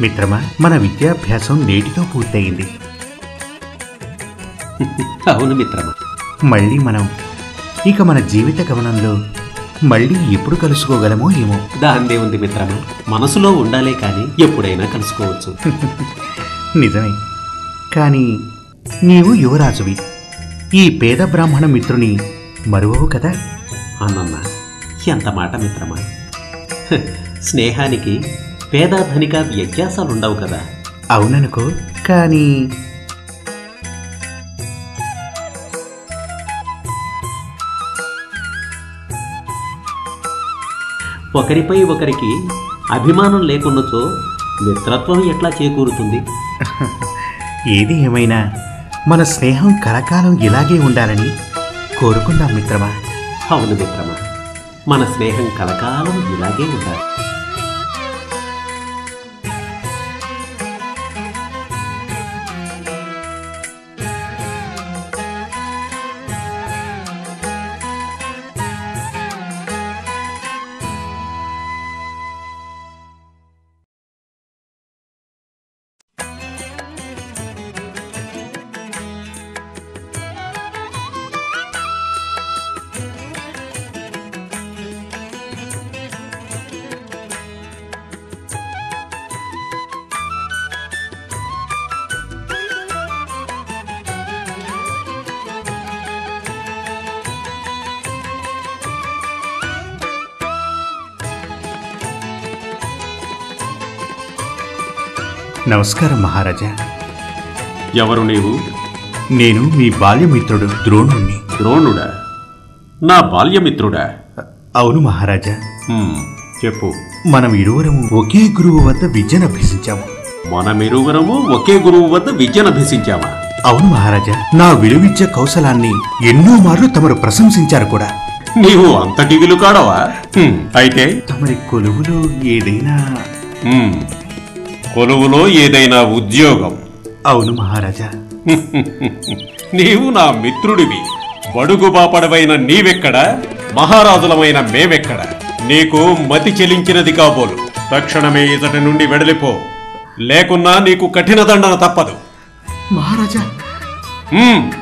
మిత్రమా మన విద్యాభ్యాసం నేటితో పూర్తయింది అవును మిత్రమా మళ్ళీ మనం ఇక మన జీవిత గమనంలో మళ్ళీ ఎప్పుడు కలుసుకోగలమో ఏమో దాందే ఉంది మిత్రమా మనసులో ఉండాలే కానీ ఎప్పుడైనా కలుసుకోవచ్చు నిజమే కానీ నీవు యువరాజువి ఈ పేద బ్రాహ్మణ మిత్రుని మరువవు కదా అన్నమ్మ ఎంత మాట మిత్రమా హ, స్నేహానికి పేద ధనిక వ్యత్యాసాలుండవు కదా అవుననుకో కానీ ఒకరిపై ఒకరికి అభిమానం లేకున్నచో మిత్రత్వం ఎట్లా చేకూరుతుంది ఏది ఏమైనా మన స్నేహం కలకాలం ఇలాగే ఉండాలని కోరుకుందాం మిత్రమా అవును మిత్రమా మన స్నేహం కలకాలం ఇలాగే ఉండాలి నమస్కారం మహారాజా ఎవరు నీవు నేను మీ బాల్యమిత్రుడు ద్రోణుణ్ణి ద్రోణుడా నా బాల్యమిత్రుడా అవును మహారాజా హ్మ్, చెప్పు మనం ఇరువురము ఒకే గురువు వద్ద విద్యను అభ్యసించాము మనమిరువురము ఒకే గురువు వద్ద విద్యనభ్యసించామా అవును మహారాజా నా విలువిద్య కౌశలాన్ని ఎన్నో మార్లు తమరు ప్రశంసించారు కూడా నీవు అంతటి విలుకాడవా హ్మ్, అయితే తమరి కొలువులో ఏదైనా హ్మ్, కొలువులో ఏదైనా ఉద్యోగం అవును మహారాజా నీవు నా మిత్రుడివి బడుగు బాపడవైన నీవెక్కడ మహారాజులమైన మేమెక్కడ నీకు మతి చెలించినది కాబోలు తక్షణమే ఇతడి నుండి వెడలిపో లేకున్నా నీకు కఠిన దండన తప్పదు మహారాజా హ్మ్,